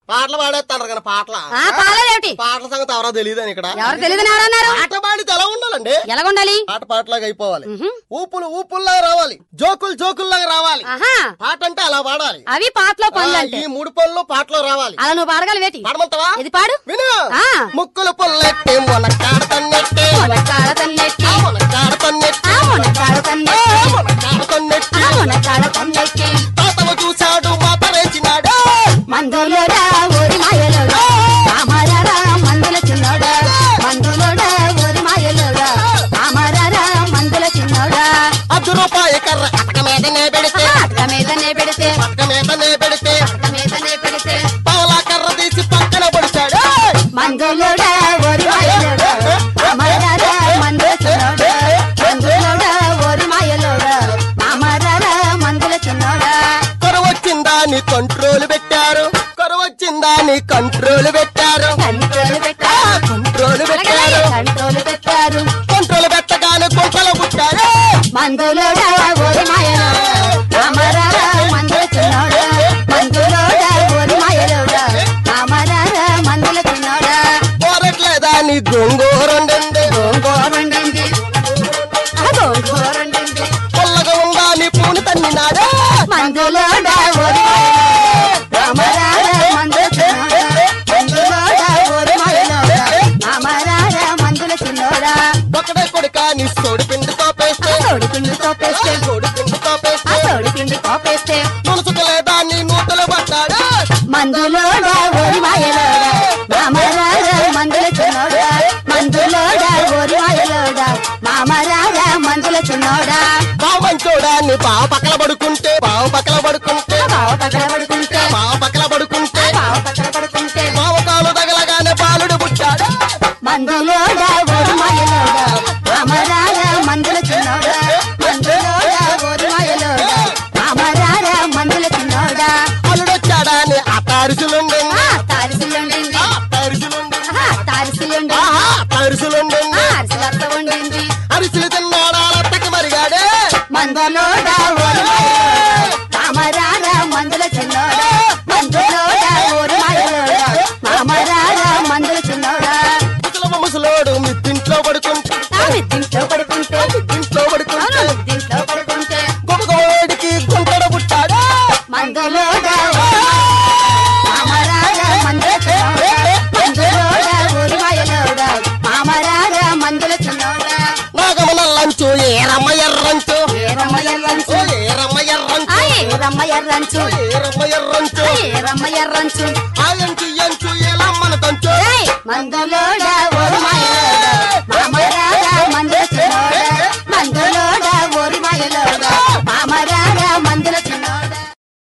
పాటలు పాడేస్తాను కానీ పాటల ఆ పాలేదేమిటి పాటల సంగతి ఎవరో తెలియదని ఇక్కడ ఎవరు తెలియదని ఎవరన్నారు పాట పాడితే ఎలా ఉండాలండి ఎలాగుండాలి పాట పాటలాగా అయిపోవాలి ఊపులు ఊపుల్లాగా రావాలి జోకులు జోకుల్లాగా రావాలి ఆహా పాట అంటే అలా పాడాలి అవి పాటలో పనులు ఆ, అంటే ఈ మూడు పనులు పాటలో రావాలి అలా నువ్వు పాడగలవేటి పాడమంటావా ఇది పాడు విను ఆ. ముక్కులు పుల్లెట్టి మునక్కాడ తన్నెట్టి మునక్కాడ తన్నెట్టి మునక్కాడ తన్నెట్టి ఆ మునక్కాడ తన్నెట్టి మునక్కాడ తన్నెట్టి ఆ మునక్కాడ తన్నెట్టి తాతవ చూశాడు మాత రేచినాడు మందులోడా ఊరి మాయలోడా రామారారా మందుల చిన్నోడా మందులోడా ఊరి మాయలోడా రామారారా మందుల చిన్నోడా అర్ధ రూపాయి కర్ర అటక మీదనే పెడితే అక్క మీదనే పెడితే అటక మీదనే పెడితే అక్క మీదనే పెడితే పావులా కర్ర తీసి పక్కన పడిచాడు మందులోడా ఊరి మాయలోడా రామారారా మందుల చిన్నోడా మందులోడా ఊరి మాయలోడా రామారారా మందుల చిన్నోడా కరువు వచ్చిందా నీ కంట్రోల్ పెట్టారు కరువు వచ్చిందా నీ కంట్రోల్ పెట్టారు కంట్రోల్ పెట్టారు కంట్రోల్ పెట్టారు కంట్రోల్ పెట్టారు కంట్రోల్ పెట్టగానే గుంటలు పుట్టారు మందులోడా ఓరి మాయలోడా రామరారా మందుల చిన్నోడా మందులోడా ఓరి మాయలోడా రామరారా మందుల చిన్నోడా పోరట్లేదా నీ గోంగూరండి గోంగూరండింది ఆ గోంగూరండింది పొల్లగా ఉందా నీ పూని తన్నినాడు మందులోడా ఓరి మాయలోడా రామరారా మందుల చిన్నోడా మందులోడా ఓరి మాయలోడా రామరారా మందుల చిన్నోడా ఒకటే కొడుక నీ సోడి పిండితో పేస్తే తోడి పిండితో పేస్తే సోడి పిండితో ఆ పేస్తే తోడి పిండి కోపేస్తే మునుసుకలేదా నీ నూతలు పడ్డాడు మందులోడా ఓరి మాయలోడా మామరారా మందుల చిన్నోడా మందులోడా ఓరి మాయలోడా మామరారా మందుల చిన్నోడా బావంచోడా నీ బావ పక్కల పడుకుంటే బావ పక్కల పడుకుంటే బావ పక్కన పడుకుంటే బావ పక్కల పడుకుంటే బావ పక్కన పడుకుంటే బావ కాలు తగలగానే బాలుడు పుట్టాడు మందులోడా ఓరి మాయలోడా మామరారా మందుల చిన్నోడా మందులోడా ఓరి మాయలోడా మామరారా మందుల చిన్నోడా అల్లుడొచ్చాడా నీ ఆ తారుసులుండి ఆ తారిసులుండింది ఆ తారుసులుండి ఆ తారిసులుండింది ఆహా తారుసులుండి ఆ అరిసెలత్త ఉండింది అరిసులు తిన్నాడా అత్తకి మరిగాడే మందులోడా ఓరి మాయలోడా మామరారా మందుల చిన్నోడా మందులోడా ఓరి మాయలోడా మామరారా మందుల చిన్నోడా ముసలమ్మ ముసలోడు మిద్దింట్లో పడుకుంటే ఆ మిద్దింట్లో పడుకుంటే మిద్దింట్లో అవును పడుకుంటే మిద్దింట్లో పడుకుంటే గొప్పగోడికి గుంటడ పుట్టాడు మందులోడా మామరారా మందుల చిన్నోడా మందులోడా ఓరి మాయలోడా మామరారా మందుల చిన్నోడా నాగమ నల్లంచు ఏరమ్మ ఎర్రంచు ఏరమ్మ ఎర్రంచు ఓ ఏరమ్మ ఎర్రంచు ఆ ఏరమ్మ ఎర్రంచు ఓ ఏరమ్మ ఎర్రంచు ఆ ఏరమ్మ ఎర్రంచు ఆ ఎంచు ఎంచు ఏలమ్మన తంచు ఏయ్! మందులోడా ఓరి మాయలోడా మామరారా మందుల చిన్నోడా మందులోడా ఓరి మాయలోడా